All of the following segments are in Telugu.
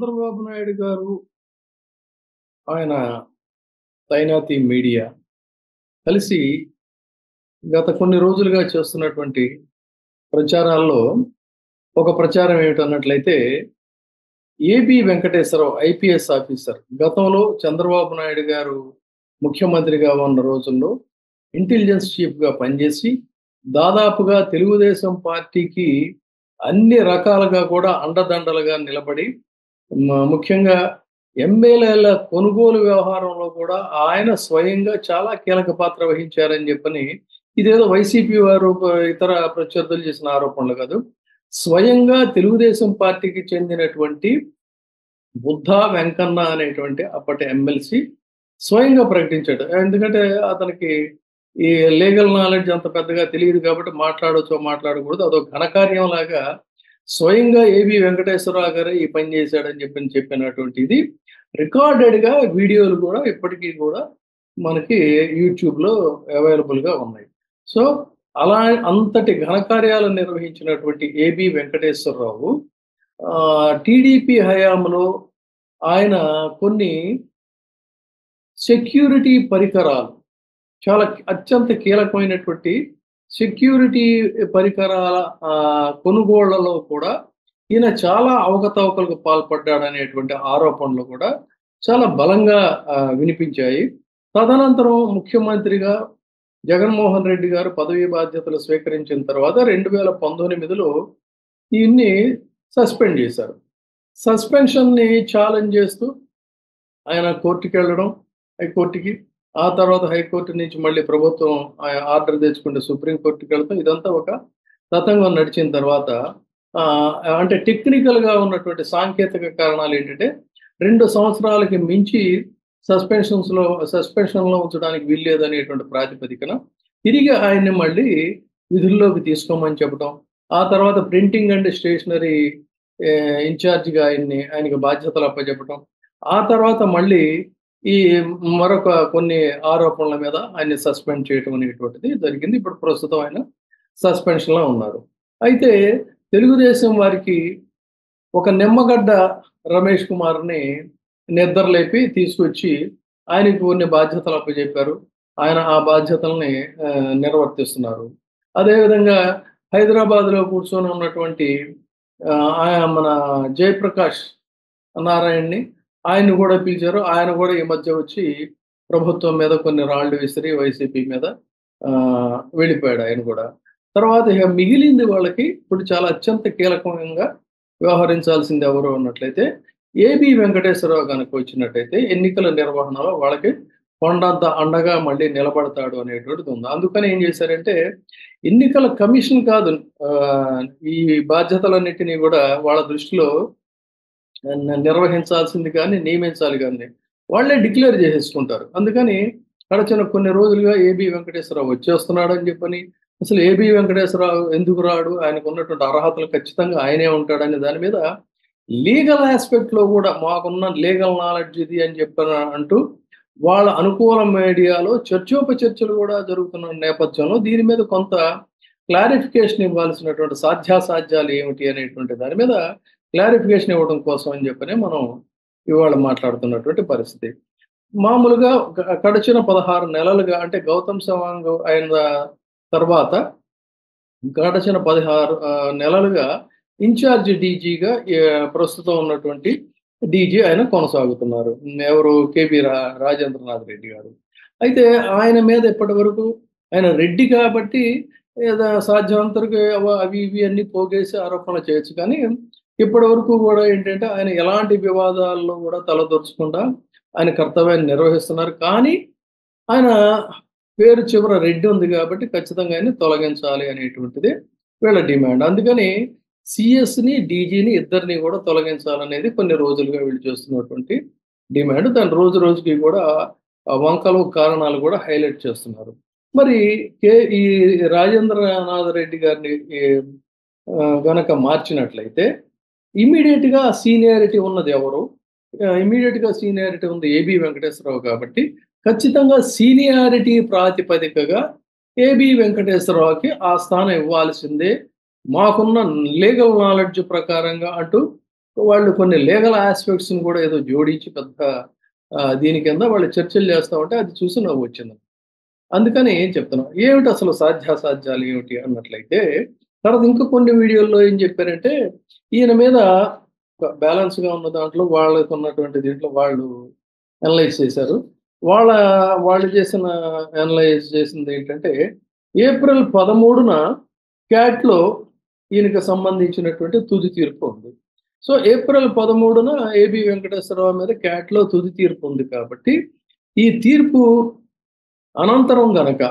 చంద్రబాబు నాయుడు గారు ఆయన తైనాతి మీడియా కలిసి గత కొన్ని రోజులుగా చేస్తున్నటువంటి ప్రచారాల్లో ఒక ప్రచారం ఏమిటన్నట్లయితే ఏబి వెంకటేశ్వరరావు ఐపీఎస్ ఆఫీసర్ గతంలో చంద్రబాబు నాయుడు గారు ముఖ్యమంత్రిగా ఉన్న రోజుల్లో ఇంటెలిజెన్స్ చీఫ్గా పనిచేసి దాదాపుగా తెలుగుదేశం పార్టీకి అన్ని రకాలుగా కూడా అండదండలుగా నిలబడి మ- ముఖ్యంగా ఎమ్మెల్యేల కొనుగోలు వ్యవహారంలో కూడా ఆయన స్వయంగా చాలా కీలక పాత్ర వహించారని చెప్పని ఇదేదో వైసీపీ వారు ప- ఇతర ప్రత్యర్థులు చేసిన ఆరోపణలు కాదు స్వయంగా తెలుగుదేశం పార్టీకి చెందినటువంటి బుద్ధా వెంకన్న అనేటువంటి అప్పటి ఎమ్మెల్సీ స్వయంగా ప్రకటించాడు ఎందుకంటే అతనికి ఈ లీగల్ నాలెడ్జ్ అంత పెద్దగా తెలియదు కాబట్టి మాట్లాడొచ్చో మాట్లాడకూడదు అదొక ఘనకార్యం లాగా స్వయంగా ఏబి వెంకటేశ్వరరావు గారే ఈ పని చేశాడని చెప్పి చెప్పినటువంటి ఇది రికార్డెడ్ గా వీడియోలు కూడా ఇప్పటికీ కూడా మనకి యూట్యూబ్ లో అవైలబుల్ గా ఉన్నాయి సో అలా అంతటి ఘనకార్యాలు నిర్వహించినటువంటి ఏబి వెంకటేశ్వరరావు టీడీపీ హయాంలో ఆయన కొన్ని సెక్యూరిటీ పరికరాలు చాలా అత్యంత కీలకమైనటువంటి సెక్యూరిటీ పరికరాల ఆ, కొనుగోళ్లలో కూడా ఈయన చాలా అవకతవకలకు పాల్పడ్డాడనేటువంటి ఆరోపణలు కూడా చాలా బలంగా ఆ, వినిపించాయి తదనంతరం ముఖ్యమంత్రిగా జగన్మోహన్ రెడ్డి గారు పదవీ బాధ్యతలు స్వీకరించిన తర్వాత రెండు వేల పంతొమ్మిదిలో ఈయన్ని సస్పెండ్ చేశారు సస్పెన్షన్ని ఛాలెంజ్ చేస్తూ ఆయన కోర్టుకి వెళ్ళడం హైకోర్టుకి ఆ తర్వాత హైకోర్టు నుంచి మళ్ళీ ప్రభుత్వం ఆ- ఆర్డర్ తెచ్చుకుంటే సుప్రీంకోర్టుకి వెళ్తాం ఇదంతా ఒక తతంగం నడిచిన తర్వాత ఆ, అంటే టెక్నికల్ గా ఉన్నటువంటి సాంకేతిక కారణాలు ఏంటంటే రెండు సంవత్సరాలకి మించి సస్పెన్షన్స్ లో సస్పెన్షన్ లో ఉంచడానికి వీల్లేదు అనేటువంటి ప్రాతిపదికన తిరిగి ఆయన్ని మళ్ళీ విధుల్లోకి తీసుకోమని చెప్పడం ఆ తర్వాత ప్రింటింగ్ అండ్ స్టేషనరీ ఇన్ఛార్జిగా ఆయన్ని ఆయనకి బాధ్యతలు అప్పచెప్పడం ఆ తర్వాత మళ్ళీ ఈ మరొక కొన్ని ఆరోపణల మీద ఆయన్ని సస్పెండ్ చేయడం అనేటువంటిది జరిగింది ఇప్పుడు ప్రస్తుతం ఆయన సస్పెన్షన్ లో ఉన్నారు అయితే తెలుగుదేశం వారికి ఒక నిమ్మగడ్డ రమేష్ కుమార్ని నిద్రలేపి తీసుకొచ్చి ఆయనకు కొన్ని బాధ్యతలు అప్పచెప్పారు ఆయన ఆ బాధ్యతల్ని ఆ, నిర్వర్తిస్తున్నారు అదేవిధంగా హైదరాబాద్లో కూర్చొని ఉన్నటువంటి ఆ, ఆయన మన జయప్రకాష్ నారాయణని ఆయన్ని కూడా పిలిచారు ఆయన కూడా ఈ మధ్య వచ్చి ప్రభుత్వం మీద కొన్ని రాళ్ళు విసిరి వైసీపీ మీద ఆ, వెళ్ళిపోయాడు ఆయన కూడా తర్వాత ఇక మిగిలింది వాళ్ళకి ఇప్పుడు చాలా అత్యంత కీలకంగా వ్యవహరించాల్సింది ఎవరు అన్నట్లయితే ఏబి వెంకటేశ్వరరావు కనుక వచ్చినట్టయితే ఎన్నికల నిర్వహణలో వాళ్ళకి కొండంత అండగా మళ్ళీ నిలబడతాడు అనేటువంటిది ఉంది అందుకని ఏం చేశారంటే ఎన్నికల కమిషన్ కాదు ఆ, ఈ బాధ్యతలన్నిటినీ కూడా వాళ్ళ దృష్టిలో న- నిర్వహించాల్సింది కానీ నియమించాలి కానీ వాళ్ళే డిక్లేర్ చేసేసుకుంటారు అందుకని గడచిన కొన్ని రోజులుగా ఏబి వెంకటేశ్వరరావు వచ్చేస్తున్నాడు అని చెప్పని అసలు ఏబి వెంకటేశ్వరరావు ఎందుకు రాడు ఆయనకు ఉన్నటువంటి అర్హతలు ఖచ్చితంగా ఆయనే ఉంటాడనే దాని మీద లీగల్ ఆస్పెక్ట్ లో కూడా మాకున్న లీగల్ నాలెడ్జ్ ఇది అని చెప్పని అంటూ వాళ్ళ అనుకూల మీడియాలో చర్చోపచర్చలు కూడా జరుగుతున్న నేపథ్యంలో దీని మీద కొంత క్లారిఫికేషన్ ఇవ్వాల్సినటువంటి సాధ్యాసాధ్యాలు ఏమిటి అనేటువంటి దాని మీద క్లారిఫికేషన్ ఇవ్వడం కోసం అని చెప్పని మనం ఇవాళ మాట్లాడుతున్నటువంటి పరిస్థితి మామూలుగా గ- గడిచిన పదహారు నెలలుగా అంటే గౌతమ్ సవాంగ్ అయిన తర్వాత గడిచిన పదహారు ఆ, నెలలుగా ఇన్ఛార్జ్ డీజీగా ప్రస్తుతం ఉన్నటువంటి డీజీ ఆయన కొనసాగుతున్నారు ఎవరు కేబి రా రాజేంద్రనాథ్ రెడ్డి గారు అయితే ఆయన మీద ఇప్పటి వరకు ఆయన రెడ్డి కాబట్టి ఏదో సాధ్యమంతరకు అవ- అవి ఇవి అన్ని పోగేసి ఆరోపణలు చేయొచ్చు కానీ ఇప్పటి వరకు కూడా ఏంటంటే ఆయన ఎలాంటి వివాదాల్లో కూడా తలదొరచకుండా ఆయన కర్తవ్యాన్ని నిర్వహిస్తున్నారు కానీ ఆయన పేరు చివర రెడ్డి ఉంది కాబట్టి ఖచ్చితంగా ఆయన తొలగించాలి అనేటువంటిది వీళ్ళ డిమాండ్ అందుకని CS ని డీజీని ఇద్దరిని కూడా తొలగించాలనేది కొన్ని రోజులుగా వీళ్ళు చేస్తున్నటువంటి డిమాండ్ దాని రోజు రోజుకి కూడా ఆ వంకలు కారణాలు కూడా హైలైట్ చేస్తున్నారు మరి కే ఈ రాజేంద్రనాథ్ రెడ్డి గారిని ఈ, ఆ, గనక మార్చినట్లయితే ఇమీడియట్ గా సీనియారిటీ ఉన్నది ఎవరు ఇమీడియట్ గా సీనియారిటీ ఉంది ఏబి వెంకటేశ్వరరావు కాబట్టి ఖచ్చితంగా సీనియారిటీ ప్రాతిపదికగా ఏబి వెంకటేశ్వరరావుకి ఆ స్థానం ఇవ్వాల్సిందే మాకున్న లీగల్ నాలెడ్జ్ ప్రకారంగా అంటూ వాళ్ళు కొన్ని లీగల్ ఆస్పెక్ట్స్ని కూడా ఏదో జోడించి పెద్ద ఆ, దీని కింద వాళ్ళు చర్చలు చేస్తూ ఉంటే అది చూసి నవ్వు వచ్చింది అందుకని ఏం చెప్తున్నాం ఏమిటి అసలు సాధ్యాసాధ్యాలు ఏమిటి అన్నట్లయితే తర్వాత ఇంకా కొన్ని వీడియోల్లో ఏం చెప్పారంటే ఈయన మీద బ్యాలెన్స్ గా ఉన్న దాంట్లో వాళ్ళకు ఉన్నటువంటి దీంట్లో వాళ్ళు అనలైజ్ చేశారు వాళ్ళ వాళ్ళు చేసిన అనలైజ్ చేసింది ఏంటంటే ఏప్రిల్ పదమూడున క్యాట్లో ఈయనకు సంబంధించినటువంటి తుది తీర్పు ఉంది సో ఏప్రిల్ పదమూడున ఏబి వెంకటేశ్వరరావు మీద క్యాట్లో తుది తీర్పు ఉంది కాబట్టి ఈ తీర్పు అనంతరం గనక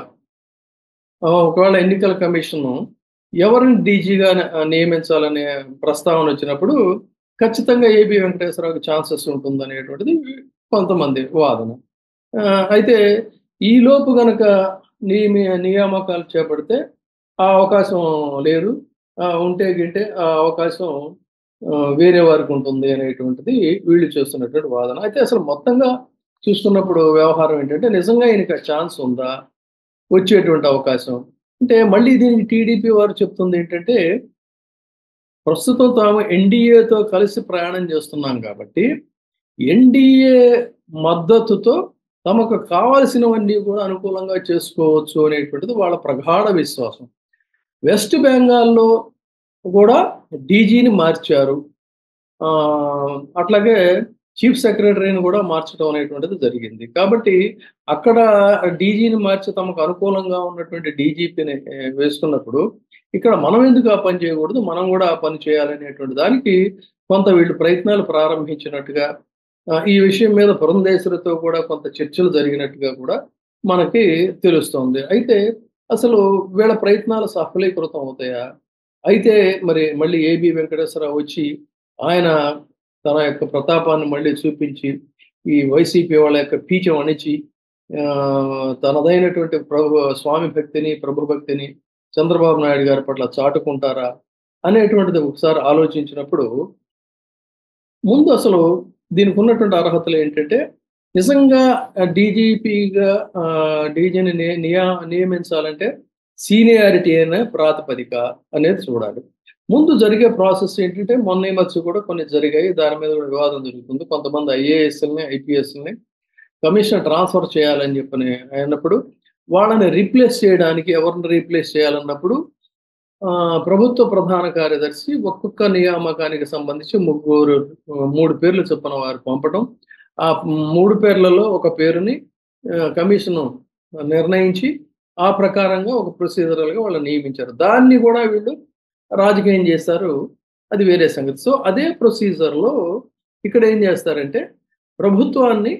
ఆ, ఒకవేళ ఎన్నికల కమిషన్ ఎవరిని డీజీగా నియమించాలనే ప్రస్తావన వచ్చినప్పుడు ఖచ్చితంగా ఏబి వెంకటేశ్వరరావుకి ఛాన్సెస్ ఉంటుందనేటువంటిది కొంతమంది వాదన ఆ, అయితే ఈ లోపు గనక నియమి నియామకాలు చేపడితే ఆ అవకాశం లేదు ఆ, ఉంటే గింటే ఆ అవకాశం ఆ, వేరే వారికి ఉంటుంది అనేటువంటిది వీళ్ళు చేస్తున్నటువంటి వాదన అయితే అసలు మొత్తంగా చూసుకున్నప్పుడు వ్యవహారం ఏంటంటే నిజంగా ఈయనకి ఛాన్స్ ఉందా వచ్చేటువంటి అవకాశం అంటే మళ్ళీ దీనికి టీడీపీ వారు చెప్తుంది ఏంటంటే ప్రస్తుతం తాము ఎన్డీఏతో కలిసి ప్రయాణం చేస్తున్నాం కాబట్టి ఎన్డీఏ మద్దతుతో తమకు కావలసినవన్నీ కూడా అనుకూలంగా చేసుకోవచ్చు అనేటువంటిది వాళ్ళ ప్రగాఢ విశ్వాసం వెస్ట్ బెంగాల్లో కూడా డీజీని మార్చారు ఆ, అట్లాగే చీఫ్ సెక్రటరీని కూడా మార్చడం అనేటువంటిది జరిగింది కాబట్టి అక్కడ డీజీని మార్చి తమకు అనుకూలంగా ఉన్నటువంటి డీజీపీని వేసుకున్నప్పుడు ఇక్కడ మనం ఎందుకు ఆ పని చేయకూడదు మనం కూడా ఆ పని చేయాలనేటువంటి దానికి కొంత వీళ్ళు ప్రయత్నాలు ప్రారంభించినట్టుగా ఆ, ఈ విషయం మీద పురంధేశ్వరితో కూడా కొంత చర్చలు జరిగినట్టుగా కూడా మనకి తెలుస్తోంది అయితే అసలు వీళ్ళ ప్రయత్నాలు సఫలీకృతం అవుతాయా అయితే మరి మళ్ళీ ఏబి వెంకటేశ్వరరావు వచ్చి ఆయన తన యొక్క ప్రతాపాన్ని మళ్ళీ చూపించి ఈ వైసీపీ వాళ్ళ యొక్క పీచం అణిచి ఆ, తనదైనటువంటి ప్రభు స్వామి భక్తిని ప్రభు భక్తిని చంద్రబాబు నాయుడు గారి పట్ల చాటుకుంటారా అనేటువంటిది ఒకసారి ఆలోచించినప్పుడు ముందు అసలు దీనికి ఉన్నటువంటి అర్హతలు ఏంటంటే నిజంగా డీజీపీగా డీజీని నియా నియమించాలంటే సీనియారిటీ అనే ప్రాతిపదిక అనేది చూడాలి ముందు జరిగే ప్రాసెస్ ఏంటంటే మొన్న ఈ మధ్య కూడా కొన్ని జరిగాయి దాని మీద కూడా వివాదం జరుగుతుంది కొంతమంది ఐఏఎస్ఎల్ని ఐపీఎస్ఎల్ని కమిషన్ ట్రాన్స్ఫర్ చేయాలని చెప్పని అయినప్పుడు వాళ్ళని రీప్లేస్ చేయడానికి ఎవరిని రీప్లేస్ చేయాలన్నప్పుడు ఆ, ప్రభుత్వ ప్రధాన కార్యదర్శి ఒక్కొక్క నియామకానికి సంబంధించి ముగ్గురు మూడు పేర్లు చొప్పున వారు పంపడం ఆ మూడు పేర్లలో ఒక పేరుని ఆ, కమిషను నిర్ణయించి ఆ ప్రకారంగా ఒక ప్రొసీజరల్గా వాళ్ళు నియమించారు దాన్ని కూడా వీళ్ళు రాజకీయం చేస్తారు అది వేరే సంగతి సో అదే ప్రొసీజర్లో ఇక్కడ ఏం చేస్తారంటే ప్రభుత్వాన్ని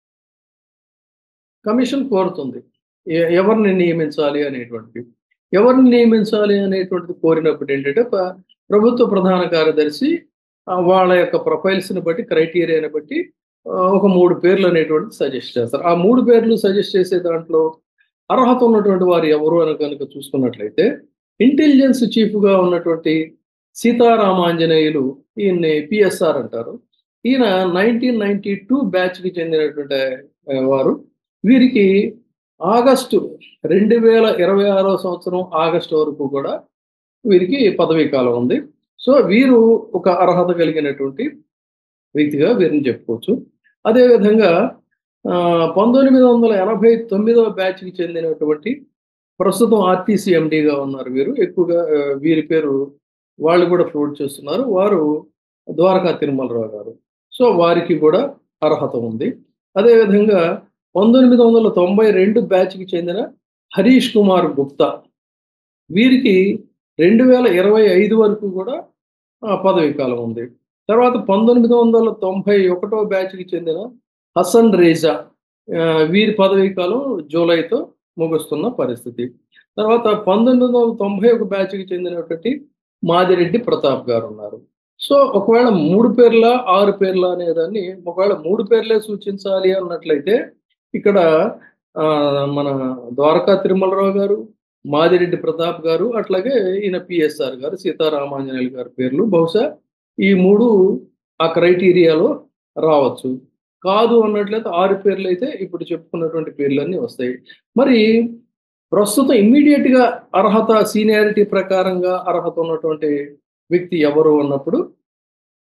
కమిషన్ కోరుతుంది ఎ- ఎవరిని నియమించాలి అనేటువంటిది ఎవరిని నియమించాలి అనేటువంటిది కోరినప్పుడు ఏంటంటే ప- ప్రభుత్వ ప్రధాన కార్యదర్శి ఆ, వాళ్ళ యొక్క ప్రొఫైల్స్ని బట్టి క్రైటీరియాని బట్టి ఆ, ఒక మూడు పేర్లు అనేటువంటిది సజెస్ట్ చేస్తారు ఆ మూడు పేర్లు సజెస్ట్ చేసే దాంట్లో అర్హత ఉన్నటువంటి వారు ఎవరు అని కనుక చూసుకున్నట్లయితే ఇంటెలిజెన్స్ చీఫ్గా ఉన్నటువంటి సీతారామాంజనేయులు ఈయన్ని పిఎస్ఆర్ అంటారు ఈయన నైన్టీన్ నైన్టీ టూ బ్యాచ్కి చెందినటువంటి ఆ, వారు వీరికి ఆగస్టు రెండు వేల ఇరవై ఆరో సంవత్సరం ఆగస్టు వరకు కూడా వీరికి పదవీ కాలం ఉంది సో వీరు ఒక అర్హత కలిగినటువంటి వ్యక్తిగా వీరిని చెప్పుకోవచ్చు అదేవిధంగా ఆ, పంతొమ్మిది వందల ఎనభై తొమ్మిదవ బ్యాచ్కి చెందినటువంటి ప్రస్తుతం ఆర్టీసీ ఎండీగా ఉన్నారు వీరు ఎక్కువగా ఆ, వీరి పేరు వాళ్ళు కూడా ఫ్లోట్ చేస్తున్నారు వారు ద్వారకా తిరుమలరావు గారు సో వారికి కూడా అర్హత ఉంది అదేవిధంగా పంతొమ్మిది వందల తొంభై రెండు బ్యాచ్కి చెందిన హరీష్ కుమార్ గుప్తా వీరికి రెండు వేల ఇరవై ఐదు వరకు కూడా ఆ, పదవీ కాలం ఉంది తర్వాత పంతొమ్మిది వందల తొంభై ఒకటో బ్యాచ్కి చెందిన హసన్ రేజా ఆ, వీరి పదవీ కాలం జూలైతో ముగుస్తున్న పరిస్థితి తర్వాత పంతొమ్మిది వందల తొంభై ఒక బ్యాచ్కి చెందినటువంటి మాదిరెడ్డి ప్రతాప్ గారు ఉన్నారు సో ఒకవేళ మూడు పేర్ల ఆరు పేర్ల అనేదాన్ని ఒకవేళ మూడు పేర్లే సూచించాలి అన్నట్లయితే ఇక్కడ ఆ, మన ద్వారకా తిరుమలరావు గారు మాదిరెడ్డి ప్రతాప్ గారు అట్లాగే ఈయన పిఎస్ఆర్ గారు సీతారామాంజనేయులు గారి పేర్లు బహుశా ఈ మూడు ఆ క్రైటీరియాలో రావచ్చు కాదు అన్నట్లయితే ఆరు పేర్లు అయితే ఇప్పుడు చెప్పుకున్నటువంటి పేర్లన్నీ వస్తాయి మరి ప్రస్తుతం ఇమ్మీడియట్ గా అర్హత సీనియారిటీ ప్రకారంగా అర్హత ఉన్నటువంటి వ్యక్తి ఎవరు అన్నప్పుడు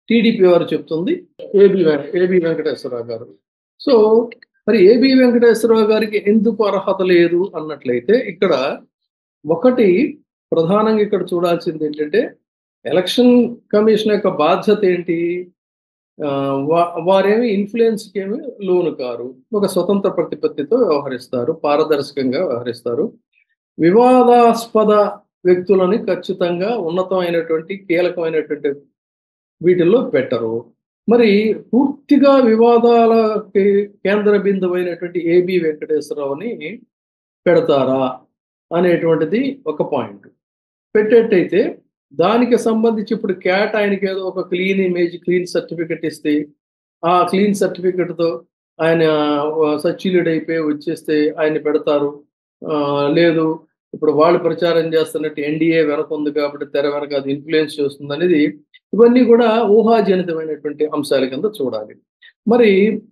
టీడీపీ వారు చెప్తుంది ఏబి ఏబి వెంకటేశ్వరరావు గారు సో మరి ఏబి వెంకటేశ్వరరావు గారికి ఎందుకు అర్హత లేదు అన్నట్లయితే ఇక్కడ ఒకటి ప్రధానంగా ఇక్కడ చూడాల్సింది ఏంటంటే ఎలక్షన్ కమిషన్ యొక్క బాధ్యత ఏంటి ఆ, వా- వారేమి ఇన్ఫ్లుయెన్స్కి ఏమి లోను కారు ఒక స్వతంత్ర ప్రతిపత్తితో వ్యవహరిస్తారు పారదర్శకంగా వ్యవహరిస్తారు వివాదాస్పద వ్యక్తులని ఖచ్చితంగా ఉన్నతమైనటువంటి కీలకమైనటువంటి వీటిల్లో పెట్టరు మరి పూర్తిగా వివాదాలకి కేంద్ర బిందువైనటువంటి ఏబి వెంకటేశ్వరరావుని పెడతారా అనేటువంటిది ఒక పాయింట్ పెట్టేట్టయితే దానికి సంబంధించి ఇప్పుడు క్యాట్ ఆయనకి ఏదో ఒక క్లీన్ ఇమేజ్ క్లీన్ సర్టిఫికెట్ ఇస్తే ఆ క్లీన్ సర్టిఫికెట్తో ఆయన సచ్యులుడ్ అయిపోయి వచ్చేస్తే ఆయన పెడతారు ఆ, లేదు ఇప్పుడు వాళ్ళు ప్రచారం చేస్తున్నట్టు ఎన్డీఏ వెనక ఉంది కాబట్టి తెర వెనక అది ఇన్ఫ్లుయెన్స్ చేస్తుంది అనేది ఇవన్నీ కూడా ఊహాజనితమైనటువంటి అంశాల కింద చూడాలి మరి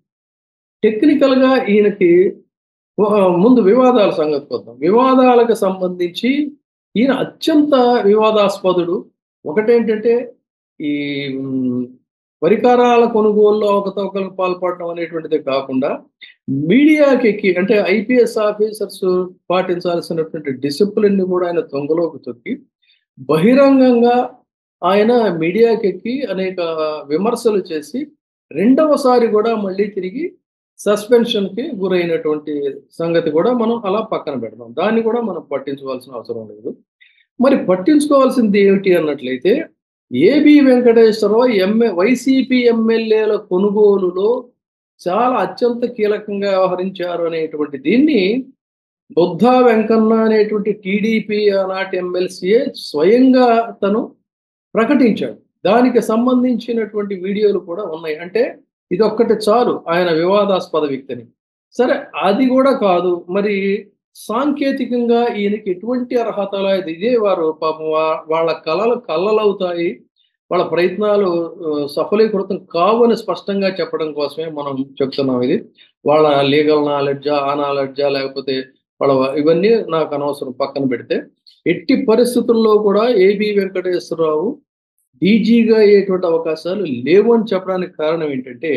టెక్నికల్గా ఈయనకి ఆ, ముందు వివాదాల సంగతి కొద్దాం వివాదాలకు సంబంధించి ఈయన అత్యంత వివాదాస్పదుడు ఒకటేంటంటే ఈ మ్, పరికరాల కొనుగోలులో అవకతవకలకు పాల్పడడం అనేటువంటిది కాకుండా మీడియాకి ఎక్కి అంటే ఐపీఎస్ ఆఫీసర్స్ పాటించాల్సినటువంటి డిసిప్లిన్ ని కూడా ఆయన తొంగలోకి తొక్కి బహిరంగంగా ఆయన మీడియాకి ఎక్కి అనేక విమర్శలు చేసి రెండవసారి కూడా మళ్ళీ తిరిగి సస్పెన్షన్ కి గురైనటువంటి సంగతి కూడా మనం అలా పక్కన పెడదాం దాన్ని కూడా మనం పట్టించుకోవాల్సిన అవసరం లేదు మరి పట్టించుకోవాల్సింది ఏమిటి అన్నట్లయితే ఏబి వెంకటేశ్వరరావు ఎంఏ వైసీపీ ఎమ్మెల్యేల కొనుగోలులో చాలా అత్యంత కీలకంగా వ్యవహరించారు అనేటువంటి దీన్ని బుద్ధా వెంకన్న అనేటువంటి టీడీపీ ఆనాటి ఎమ్మెల్సీఏ స్వయంగా తను ప్రకటించాడు దానికి సంబంధించినటువంటి వీడియోలు కూడా ఉన్నాయి అంటే ఇది ఒక్కటి చాలు ఆయన వివాదాస్పద వ్యక్తిని సరే అది కూడా కాదు మరి సాంకేతికంగా ఈయనకి ఎటువంటి అర్హత లేదు ఇదే వారు పాపం వా- వాళ్ళ కళలు కళ్ళలవుతాయి వాళ్ళ ప్రయత్నాలు ఆ, సఫలీకృతం కావని స్పష్టంగా చెప్పడం కోసమే మనం చెప్తున్నాం ఇది వాళ్ళ లీగల్ నాలెడ్జా ఆ నాలెడ్జా లేకపోతే వాళ్ళ ఇవన్నీ నాకు అనవసరం పక్కన పెడితే ఎట్టి పరిస్థితుల్లో కూడా ఏబి వెంకటేశ్వరరావు డీజీగా అయ్యేటువంటి అవకాశాలు లేవు అని చెప్పడానికి కారణం ఏంటంటే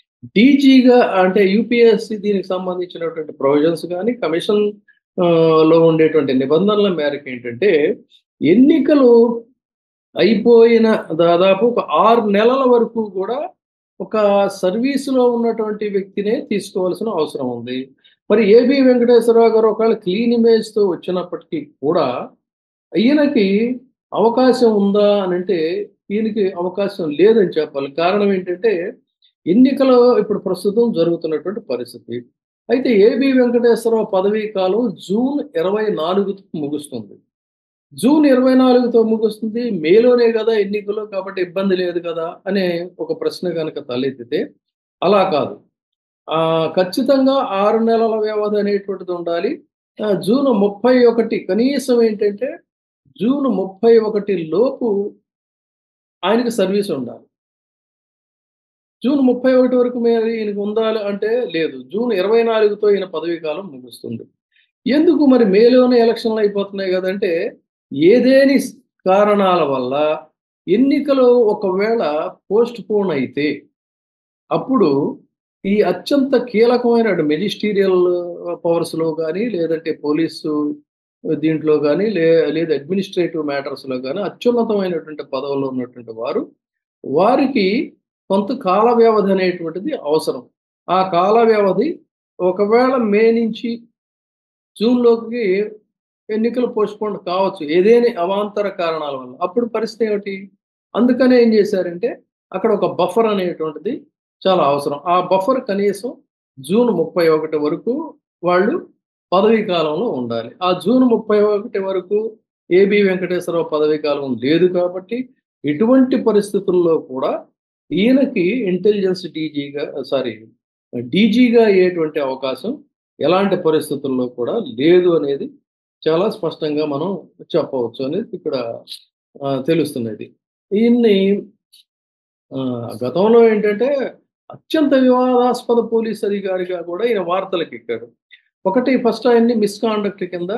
డీజీగా అంటే యూపీఎస్సి దీనికి సంబంధించినటువంటి ప్రొవిజన్స్ కానీ కమిషన్ ఆ, లో ఉండేటువంటి నిబంధనల మేరకు ఏంటంటే ఎన్నికలు అయిపోయిన దాదాపు ఒక ఆరు నెలల వరకు కూడా ఒక సర్వీసులో ఉన్నటువంటి వ్యక్తినే తీసుకోవాల్సిన అవసరం ఉంది మరి ఏబి వెంకటేశ్వరరావు గారు ఒకవేళ క్లీన్ ఇమేజ్తో వచ్చినప్పటికీ కూడా ఈయనకి అవకాశం ఉందా అని అంటే ఈయనకి అవకాశం లేదని చెప్పాలి కారణం ఏంటంటే ఎన్నికలు ఇప్పుడు ప్రస్తుతం జరుగుతున్నటువంటి పరిస్థితి అయితే ఏబి వెంకటేశ్వరరావు పదవీ కాలం జూన్ ఇరవై నాలుగుతో ముగుస్తుంది జూన్ ఇరవై నాలుగుతో ముగుస్తుంది మేలోనే కదా ఎన్నికలు కాబట్టి ఇబ్బంది లేదు కదా అనే ఒక ప్రశ్న కనుక తలెత్తితే అలా కాదు ఆ ఖచ్చితంగా ఆరు నెలల వ్యవధి అనేటువంటిది ఉండాలి ఆ, జూన్ ముప్పై ఒకటి కనీసం ఏంటంటే జూన్ ముప్పై ఒకటి లోపు ఆయనకి సర్వీస్ ఉండాలి జూన్ ముప్పై ఒకటి వరకు మరి ఈయనకు ఉండాలి అంటే లేదు జూన్ ఇరవై నాలుగుతో ఈయన పదవీ కాలం ముగుస్తుంది ఎందుకు మరి మేలోనే ఎలక్షన్లు అయిపోతున్నాయి కదంటే ఏదేని కారణాల వల్ల ఎన్నికలు ఒకవేళ పోస్ట్ పోన్ అయితే అప్పుడు ఈ అత్యంత కీలకమైన మెజిస్టీరియల్ పవర్స్లో కానీ లేదంటే పోలీసు దీంట్లో కానీ లే లేదా అడ్మినిస్ట్రేటివ్ మ్యాటర్స్లో కానీ అత్యున్నతమైనటువంటి పదవుల్లో ఉన్నటువంటి వారు వారికి కొంత కాల వ్యవధి అనేటువంటిది అవసరం ఆ కాల వ్యవధి ఒకవేళ మే నుంచి జూన్లోకి ఎన్నికలు పోస్ట్పోన్ కావచ్చు ఏదేని అవాంతర కారణాల వల్ల అప్పుడు పరిస్థితి ఏమిటి అందుకనే ఏం చేశారంటే అక్కడ ఒక బఫర్ అనేటువంటిది చాలా అవసరం ఆ బఫర్ కనీసం జూన్ ముప్పై ఒకటి వరకు వాళ్ళు పదవీ కాలంలో ఉండాలి ఆ జూన్ ముప్పై ఒకటి వరకు ఏబి వెంకటేశ్వరరావు పదవీ కాలం లేదు కాబట్టి ఎటువంటి పరిస్థితుల్లో కూడా ఈయనకి ఇంటెలిజెన్స్ డీజీగా సారీ డీజీగా అయ్యేటువంటి అవకాశం ఎలాంటి పరిస్థితుల్లో కూడా లేదు అనేది చాలా స్పష్టంగా మనం చెప్పవచ్చు అనేది ఇక్కడ ఆ, తెలుస్తున్నది ఈయన్ని ఆ, గతంలో ఏంటంటే అత్యంత వివాదాస్పద పోలీస్ అధికారిగా కూడా ఈయన వార్తలకు ఎక్కాడు ఒకటి ఫస్ట్ ఆయన్ని మిస్కాండక్ట్ కింద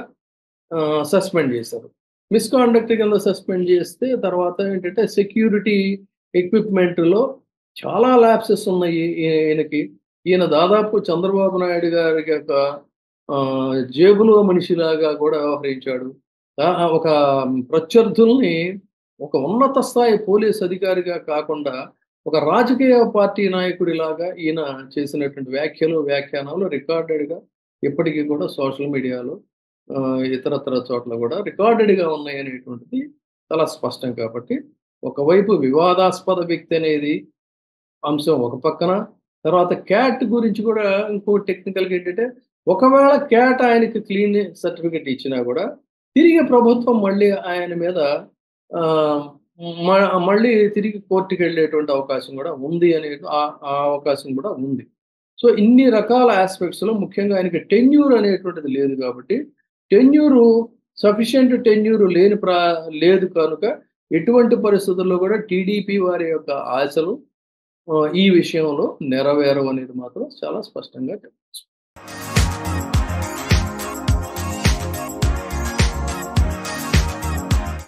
సస్పెండ్ చేశారు మిస్కాండక్ట్ కింద సస్పెండ్ చేస్తే తర్వాత ఏంటంటే సెక్యూరిటీ ఎక్విప్మెంట్లో చాలా ల్యాప్సెస్ ఉన్నాయి ఈ- ఈయనకి ఈయన దాదాపు చంద్రబాబు నాయుడు గారి యొక్క ఆ, జేబులో మనిషిలాగా కూడా వ్యవహరించాడు ఆ, ఒక ప్రత్యర్థుల్ని ఒక ఉన్నత స్థాయి పోలీస్ అధికారిగా కాకుండా ఒక రాజకీయ పార్టీ నాయకుడిలాగా ఈయన చేసినటువంటి వ్యాఖ్యలు వ్యాఖ్యానాలు రికార్డెడ్గా ఇప్పటికీ కూడా సోషల్ మీడియాలో ఆ, ఇతరత్ర చోట్ల కూడా రికార్డెడ్గా ఉన్నాయి అనేటువంటిది చాలా స్పష్టం కాబట్టి ఒకవైపు వివాదాస్పద వ్యక్తి అనేది అంశం ఒక పక్కన తర్వాత క్యాట్ గురించి కూడా ఇంకో టెక్నికల్గా ఏంటంటే ఒకవేళ క్యాట్ ఆయనకి క్లీన్ సర్టిఫికెట్ ఇచ్చినా కూడా తిరిగి ప్రభుత్వం మళ్ళీ ఆయన మీద ఆ, మ- మళ్ళీ తిరిగి కోర్టుకి వెళ్ళేటువంటి అవకాశం కూడా ఉంది అనే ఆ- ఆ అవకాశం కూడా ఉంది సో ఇన్ని రకాల ఆస్పెక్ట్స్లో ముఖ్యంగా ఆయనకి టెన్యూర్ అనేటువంటిది లేదు కాబట్టి టెన్యూరు సఫిషియంట్ టెన్యూర్ లేని ప్రా లేదు కనుక ఎటువంటి పరిస్థితుల్లో కూడా టీడీపీ వారి యొక్క ఆశలు ఆ, ఈ విషయంలో నెరవేరవు అనేది మాత్రం చాలా స్పష్టంగా చెప్పచ్చు